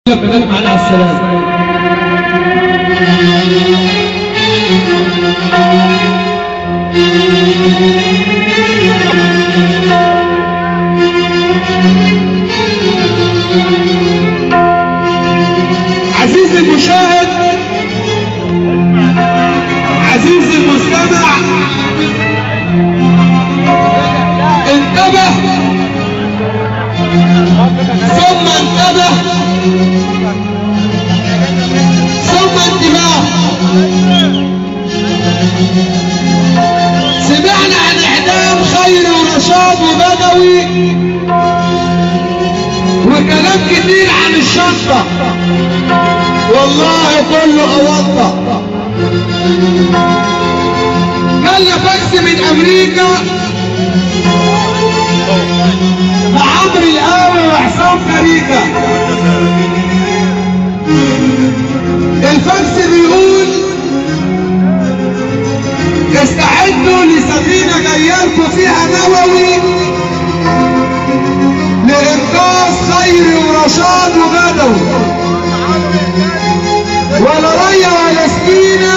كذلك على السلام عزيزي المشاهد عزيزي المستمع انتبه ثم انتبه ثم انتباه سمعنا عن اعدام خير ونشاط وبدوي وكلام كتير عن الشنطه والله كله أوضح جالنا فاكس من أمريكا لعمرو القاوي وحسام كريكا الفاكس بيقول استعدوا لسفينة جايالكم فيها نووي لإنقاذ خيري ورشاد وبدوي ولا ريا ولا سكينة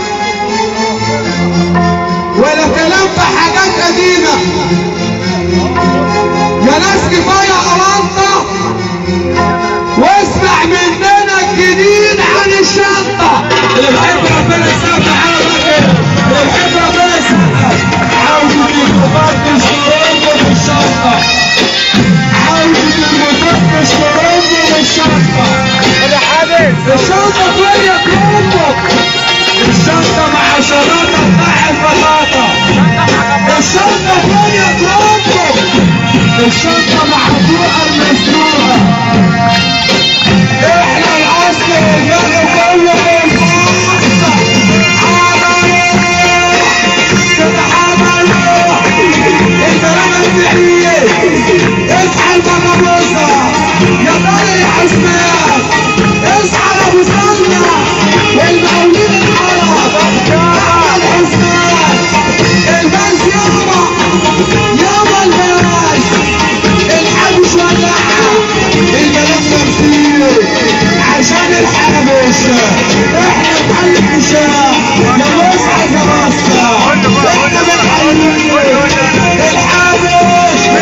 ولا كلام في حاجات قديمة يا ناس كفاية أرانطة واسمع مننا الجديد عن الشنطة اللي بحب ربنا يسامح على خير اللي بحب ربنا يسامح عاوزة المفتش ترد في الشنطة عاوزة المفتش ترد في الشنطة الشنطة فين يا كرومبك الشنطة مع شراطة مع البلاطة الشنطة فين يا كرومبك الشنطة مع البيئة المسروقة احنا الاصل الرجال كله بالمصر تتحملوا الكلام السحرية اصحى البقبوسة يا طارق يا حسنان اصحى يا ابو سلمى والمقاولين العرب احمد حسنان الباس يابا يابا الباس الحبش ولعها الملف تمثيل عشان الحبش احنا بحي الحشام يا مصحى يا مصحى احنا بنحيي الحبش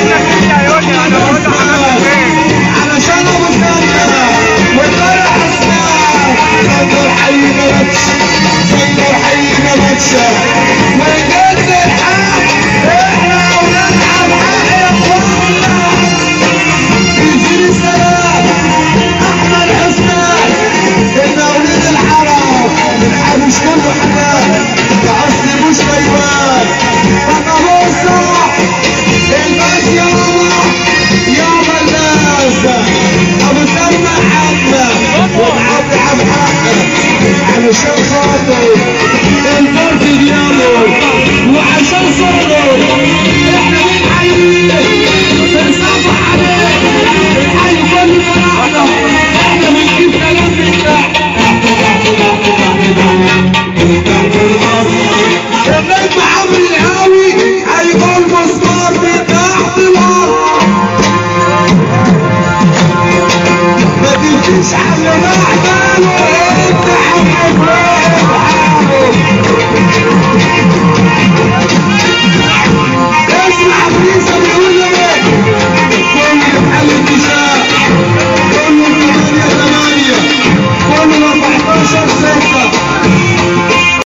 علشان ابو سلمى والطارق حسنان سيدر حي نبتش سيدر حي نبتش وجد الحق احنا ونلعب حق يا اخوانا يزيد السلام احمد حسنان المولد الحرام الحبش كله حنان اصلي مش غيبان بقى بصح الباس يابا يابا الناس ابو سلمى حمد ومعبي عبد حقك علشان خاطر الفرد دياله وعشان صبره احنا بنحييه بنصبح عليه بنحيي كل فرحنا احنا بنجيب كلام من تحت تحت تحت تحت تحت تحت الارض النجم عمرو الهاوي هيقول مسمار من تحت الارض ما تجيش على بعدله